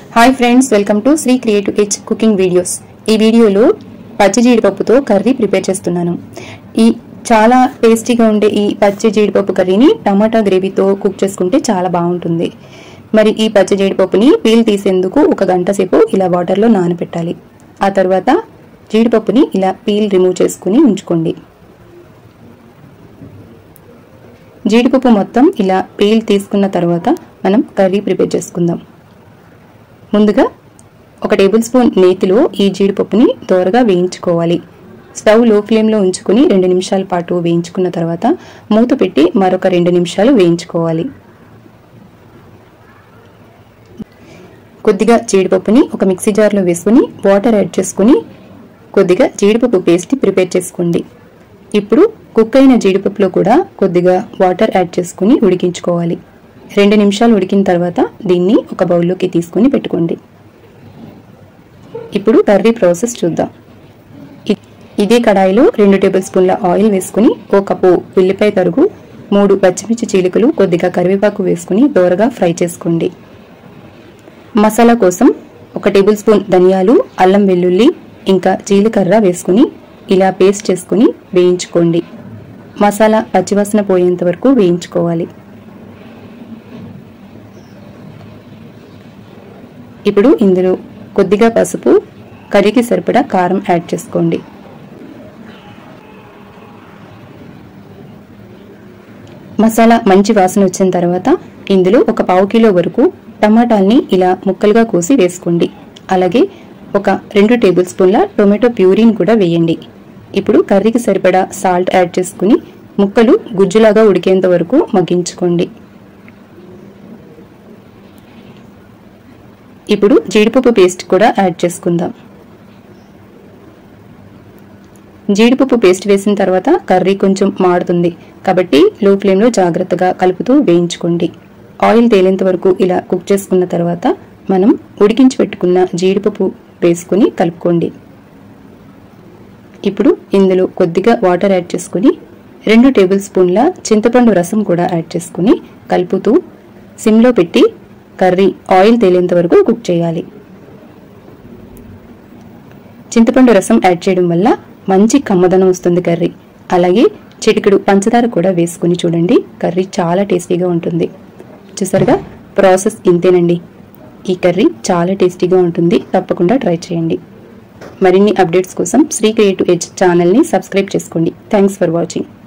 hi friends welcome to Sri Creative Edge cooking videos ఈ వీడియోలో పచ్చి జీడిపప్పుతో కర్రీ ప్రిపేర్ చేస్తున్నాను ఈ చాలా టేస్టీగా ఉండే ఈ పచ్చి జీడిపప్పు కర్రీని టమాటా గ్రేవీతో కుక్ చేసుకుంటే చాలా బాగుంటుంది మరి ఈ పచ్చి జీడిపప్పుని పీల్ తీసేందుకు ఒక గంట సేపు ఇలా వాటర్లో నానబెట్టాలి ఆ తర్వాత జీడిపప్పుని ఇలా పీల్ రిమూవ్ చేసుకుని ఉంచుకోండి జీడిపప్పు మొత్తం ఇలా పీల్ తీసుకున్న తర్వాత మనం కర్రీ ప్రిపేర్ చేసుకుందాం ముందుగా ఒక టేబుల్ స్పూన్ నేతిలో ఈ జీడిపప్పుని దోరగా వేయించుకోవాలి స్టవ్ లో ఫ్లేమ్లో ఉంచుకుని రెండు నిమిషాల పాటు వేయించుకున్న తర్వాత మూత పెట్టి మరొక రెండు నిమిషాలు వేయించుకోవాలి కొద్దిగా జీడిపప్పుని ఒక మిక్సీ జార్లో వేసుకుని వాటర్ యాడ్ చేసుకుని కొద్దిగా జీడిపప్పు పేస్ట్ ప్రిపేర్ చేసుకోండి ఇప్పుడు కుక్ అయిన జీడిపప్పులో కూడా కొద్దిగా వాటర్ యాడ్ చేసుకుని ఉడికించుకోవాలి రెండు నిమిషాలు ఉడికిన తర్వాత దీన్ని ఒక బౌల్లోకి తీసుకుని పెట్టుకోండి ఇప్పుడు కర్రీ ప్రాసెస్ చూద్దాం ఇ- ఇదే కడాయిలో రెండు టేబుల్ స్పూన్ల ఆయిల్ వేసుకుని ఒక కప్పు ఉల్లిపాయ తరుగు మూడు పచ్చిమిర్చి చీలికలు కొద్దిగా కరివేపాకు వేసుకుని దోరగా ఫ్రై చేసుకోండి మసాలా కోసం ఒక టేబుల్ స్పూన్ ధనియాలు అల్లం వెల్లుల్లి ఇంకా జీలకర్ర వేసుకుని ఇలా పేస్ట్ చేసుకుని వేయించుకోండి మసాలా పచ్చివాసన పోయేంత వరకు వేయించుకోవాలి ఇప్పుడు ఇందులో కొద్దిగా పసుపు కర్రీకి సరిపడా కారం యాడ్ చేసుకోండి మసాలా మంచి వాసన వచ్చిన తర్వాత ఇందులో ఒక పావు కిలో వరకు టమాటాల్ని ఇలా ముక్కలుగా కోసి వేసుకోండి అలాగే ఒక రెండు టేబుల్ స్పూన్ల టొమాటో ప్యూరీని కూడా వేయండి ఇప్పుడు కర్రీకి సరిపడా సాల్ట్ యాడ్ చేసుకుని ముక్కలు గుజ్జులాగా ఉడికేంత వరకు మగ్గించుకోండి ఇప్పుడు జీడిపప్పు పేస్ట్ కూడా యాడ్ చేసుకుందాం జీడిపప్పు పేస్ట్ వేసిన తర్వాత కర్రీ కొంచెం మాడుతుంది కాబట్టి లో ఫ్లేమ్లో జాగ్రత్తగా కలుపుతూ వేయించుకోండి ఆయిల్ తేలేంత వరకు ఇలా కుక్ చేసుకున్న తర్వాత మనం ఉడికించి పెట్టుకున్న జీడిపప్పు వేసుకుని కలుపుకోండి ఇప్పుడు ఇందులో కొద్దిగా వాటర్ యాడ్ చేసుకుని రెండు టేబుల్ స్పూన్ల చింతపండు రసం కూడా యాడ్ చేసుకుని కలుపుతూ సిమ్లో పెట్టి కర్రీ ఆయిల్ తేలేంత వరకు కుక్ చేయాలి చింతపండు రసం యాడ్ చేయడం వల్ల మంచి కమ్మదనం వస్తుంది కర్రీ అలాగే చిటికెడు పంచదార కూడా వేసుకుని చూడండి కర్రీ చాలా టేస్టీగా ఉంటుంది చూసారుగా ప్రాసెస్ ఇంతేనండి ఈ కర్రీ చాలా టేస్టీగా ఉంటుంది తప్పకుండా ట్రై చేయండి మరిన్ని అప్డేట్స్ కోసం శ్రీ క్రియేటివ్ ఎడ్జ్ ఛానల్ని సబ్స్క్రైబ్ చేసుకోండి థ్యాంక్స్ ఫర్ వాచింగ్